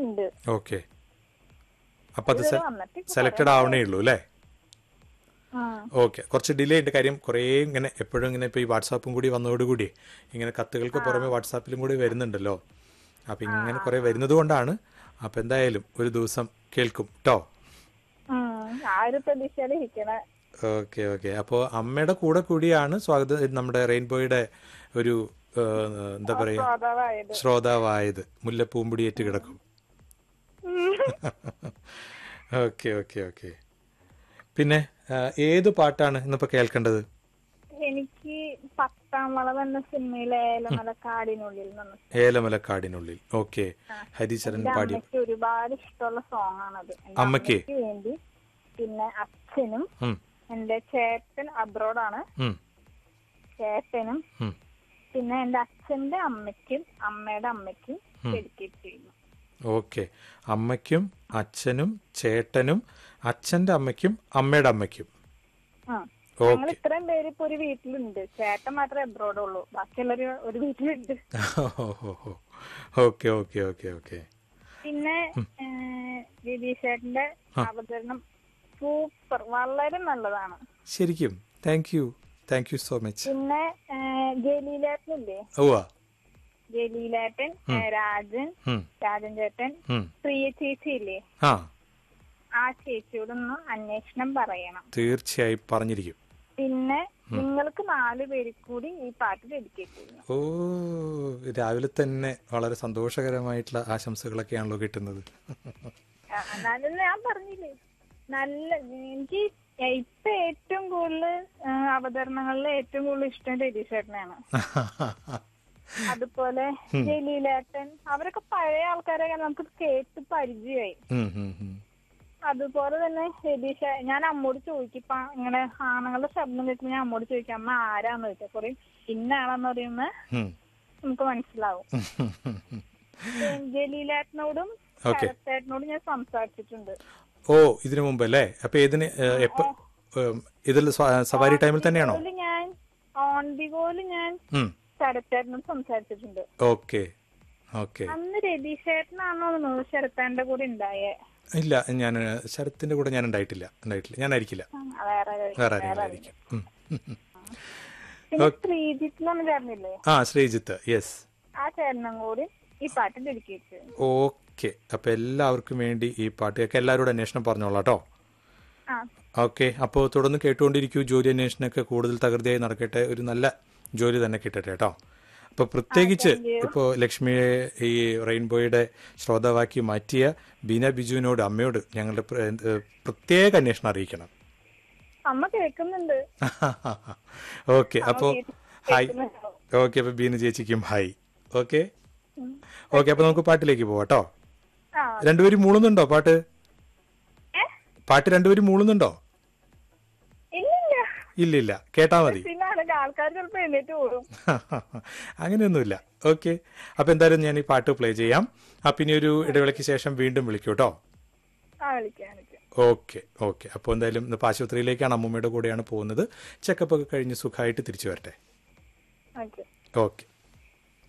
ഉണ്ട് ഓക്കെ അപ്പൊ അത് ഇതുവരെ വന്നിട്ടില്ല. സെലക്ടഡ് ആവണേ ഉള്ളൂ അല്ലേ ആ. ഓക്കെ കുറച്ച് ഡിലേ ഉണ്ട് കാര്യം കുറേ ഇങ്ങനെ എപ്പോഴും ഇങ്ങനെ ഇപ്പോൾ ഈ വാട്സാപ്പും കൂടി വന്നതോടുകൂടി ഇങ്ങനെ കത്തുകൾക്ക് പുറമെ വാട്സാപ്പിലും കൂടി വരുന്നുണ്ടല്ലോ അപ്പം ഇങ്ങനെ കുറേ വരുന്നത് കൊണ്ടാണ് അപ്പം എന്തായാലും ഒരു ദിവസം കേൾക്കും കേട്ടോ ഉം. ആ ഒരു പ്രതീക്ഷയിൽ ഇരിക്കണ ഓക്കെ ഓക്കെ അപ്പോൾ അമ്മയുടെ കൂടെ കൂടിയാണ് സ്വാഗതം നമ്മുടെ റെയിൻബോയുടെ ഒരു ആ, എന്താ പറയുക ശ്രോതാവായത് ശ്രോതാവായത് മുല്ലപ്പൂമ്പൊടിയേറ്റ് കിടക്കും ഓക്കെ ഓക്കെ ഓക്കെ പിന്നെ ആ, ഏത് പാട്ടാണ് ഇന്നിപ്പോൾ കേൾക്കേണ്ടത് എനിക്ക് പത്താം വളവ് എന്ന സിനിമയിലെ ഏലമല കാടിനുള്ളിൽ നിന്ന് ഏലമലക്കാടിനുള്ളിൽ ഓക്കെ ഹരിചരൺ എന്റെ പാടി അമ്മയ്ക്ക് ഒരുപാട് ഇഷ്ടമുള്ള സോങ് ആണത് എന്റെ അമ്മയ്ക്ക്? അമ്മയ്ക്ക് വേണ്ടി പിന്നെ അച്ഛനും ഉം, എന്റെ ചേട്ടൻ അബ്രോഡാണ് ഉം, ചേട്ടനും ഉം. പിന്നെ എന്റെ അച്ഛന്റെ അമ്മയ്ക്കും അമ്മയുടെ അമ്മയ്ക്കും ഡെഡിക്കേറ്റ് ചെയ്യുന്നു ഓക്കെ അമ്മയ്ക്കും അച്ഛനും ചേട്ടനും അച്ഛൻ്റെ അമ്മയ്ക്കും അമ്മയുടെ അമ്മയ്ക്കും ആ ഞങ്ങൾ ഓക്കെ ഇത്രയും പേര് ഇപ്പൊ ഒരു വീട്ടിലുണ്ട് ചേട്ടൻ മാത്രമേ അബ്രോഡ് ഉള്ളൂ ബാക്കിയുള്ളവര് ഒരു വീട്ടിലുണ്ട് ഓക്കെ ഓക്കെ ഓക്കെ ഓക്കെ പിന്നെ രതീഷ് ചേട്ടന്റെ അവതരണം സൂപ്പർ വളരെ നല്ലതാണ് ശരിക്കും thank you thank you so much പിന്നെ ജലീലേട്ടനില്ലേ ഓവാ ജലീലേട്ടൻ ഏ, രാജൻ ഉം, രാജൻ ചേട്ടൻ ഉം. പ്രിയ ചേച്ചി ഇല്ലേ ആ ആ ചേച്ചിയോടൊന്ന് അന്വേഷണം പറയണം തീർച്ചയായും പറഞ്ഞിരിക്കും പിന്നെ നിങ്ങൾക്ക് നാല് പേര് കൂടി ഈ പാട്ട് ഡെഡിക്കേറ്റ് ചെയ്യുന്നു ഓ രാവിലെ തന്നെ വളരെ സന്തോഷകരമായിട്ടുള്ള ആശംസകളൊക്കെയാണല്ലോ കിട്ടുന്നത് ആ, എന്നാലും ഞാൻ പറഞ്ഞില്ലേ നല്ല എനിക്ക് ഇപ്പൊ ഏറ്റവും കൂടുതൽ അവതരണങ്ങളിൽ ഏറ്റവും കൂടുതൽ ഇഷ്ടം രതീഷ് ചേട്ടനാണ് അതുപോലെ ജലീലേട്ടൻ അവരൊക്കെ പഴയ ആൾക്കാരെ നമുക്ക് കേട്ട് പരിചയമായി ഉം, ഉം, ഉം. അതുപോലെ തന്നെ രതീഷ് ഞാൻ അമ്മോട് ചോദിക്കും ഇപ്പൊ ഇങ്ങനെ ആണുങ്ങളുടെ ശബ്ദം കേൾക്കുമ്പോൾ ഞാൻ അമ്മോട് ചോദിക്കും അമ്മ ആരാന്ന് ചോദിച്ചാൽ പറയും ഇന്ന ആളെന്ന് പറയുമ്പോ ഉം. നമുക്ക് മനസ്സിലാവും ജലീലേട്ടനോടും Okay. ശരത്തേട്ടനോടും ഞാൻ സംസാരിച്ചിട്ടുണ്ട് ഓ ഇതിനു മുമ്പ് അല്ലേ അപ്പൊ ഏതിന് ഏഹ്, എപ്പോ ഏഹ്, ഇതിൽ സ്വ- സവാരി ടൈമിൽ തന്നെയാണോ ഇതില് ഞാൻ ഓൺ ദി ഗോല് ഞാൻ ഉം. ശരത്തേട്ടനോട് സംസാരിച്ചിട്ടുണ്ട് ഓക്കെ ഓക്കെ അന്ന് രതീഷ് ചേട്ടനാണോ തോന്നുന്നു ശരത്തേന്റെ കൂടെ ഉണ്ടായേ ഇല്ല ഞാൻ ശരത്തിന്റെ കൂടെ ഞാൻ ഉണ്ടായിട്ടില്ല ഉണ്ടായിട്ടില്ല ഞാനായിരിക്കില്ല ആ, വേറെ വേറെ ആരെങ്കിലും ആയിരിക്കും ഉം. പിന്നെ ശ്രീജിത്തിലൊന്നും ചേർന്നില്ലേ ആ ശ്രീജിത്ത് യെസ് ആ ചേട്ടനും കൂടി ഈ പാട്ട് ഡെഡിക്കേറ്റ് ചെയ്തു ഓക്കെ അപ്പൊ എല്ലാവർക്കും വേണ്ടി ഈ പാട്ട് കേൾക്കാം എല്ലാവരോടും അന്വേഷണം പറഞ്ഞോളാം കേട്ടോ ആ ഓക്കെ അപ്പോൾ തുടർന്ന് കേട്ടുകൊണ്ടിരിക്കൂ ജോലി അന്വേഷണമൊക്കെ കൂടുതൽ തകൃതിയായി നടക്കട്ടെ ഒരു നല്ല ജോലി തന്നെ കിട്ടട്ടെ കേട്ടോ അപ്പോൾ പ്രത്യേകിച്ച് ഇപ്പോൾ ലക്ഷ്മിയെ ഈ റെയിൻബോയുടെ ശ്രോതാവാക്കി മാറ്റിയ ബീന ബിജുവിനോട് അമ്മയോട് ഞങ്ങളുടെ പ്ര- ഏഹ് പ്രത്യേക അന്വേഷണം അറിയിക്കണം അമ്മ കേൾക്കുന്നുണ്ട് ഓക്കെ അപ്പോൾ ഹായ് ഓക്കെ അപ്പോൾ ബീന ചേച്ചിക്കും ഹായ് ഓക്കെ ഓക്കെ അപ്പോൾ നമുക്ക് പാട്ടിലേക്ക് പോവാം കേട്ടോ ആ രണ്ടുപേരും മൂളുന്നുണ്ടോ പാട്ട് ഏ? പാട്ട് രണ്ടുപേരും മൂളുന്നുണ്ടോ ഇല്ലില്ല ഇല്ലില്ല കേട്ടാ മതി പിന്നാണ് ആൾക്കാർ ചിലപ്പോ എഴുന്നേറ്റ് ഓടും അങ്ങനെയൊന്നുമില്ല ഓക്കെ അപ്പോൾ എന്തായാലും ഞാൻ ഈ പാട്ട് പ്ലേ ചെയ്യാം അപ്പം ഇനി ഒരു ഇടവേളയ്ക്ക് ശേഷം വീണ്ടും വിളിക്കൂ കേട്ടോ ആ വിളിക്കാം വിളിക്കാം ഓക്കെ ഓക്കെ അപ്പോൾ എന്തായാലും ഇന്നിപ്പോൾ ആശുപത്രിയിലേക്കാണ് അമ്മൂമ്മയുടെ കൂടെയാണ് പോകുന്നത് ചെക്കപ്പ് ഒക്കെ കഴിഞ്ഞ് സുഖമായിട്ട് തിരിച്ചു വരട്ടെ ഓക്കെ ഓക്കെ